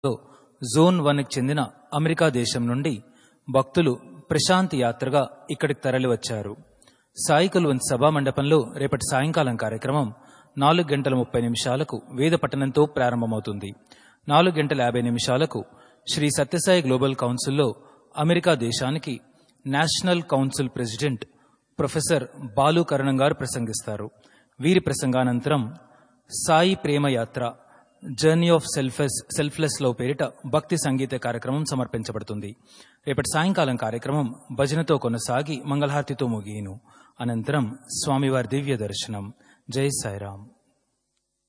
లో జోన్ వన్కి చెందిన అమెరికా దేశం నుండి భక్తులు ప్రశాంతి యాత్రగా ఇక్కడికి తరలివచ్చారు సాయి కుల్వంత్ సభా మండపంలో రేపటి సాయంకాలం కార్యక్రమం నాలుగు గంటల ముప్పై నిమిషాలకు వేద పఠనంతో ప్రారంభమవుతుంది నాలుగు గంటల యాభై నిమిషాలకు శ్రీ సత్యసాయి గ్లోబల్ కౌన్సిల్లో అమెరికా దేశానికి national council president professor Balu Karanam గారు ప్రసంగిస్తారు వీరి ప్రసంగానంతరం సాయి ప్రేమ యాత్ర జర్నీ ఆఫ్ సెల్ఫెస్ సెల్ఫ్లెస్ లో పేరిట భక్తి సంగీత కార్యక్రమం సమర్పించబడుతుంది రేపటి సాయంకాలం కార్యక్రమం భజనతో కొనసాగి మంగళహారతితో ముగియను అనంతరం స్వామివారి దివ్య దర్శనం జై సాయిరాం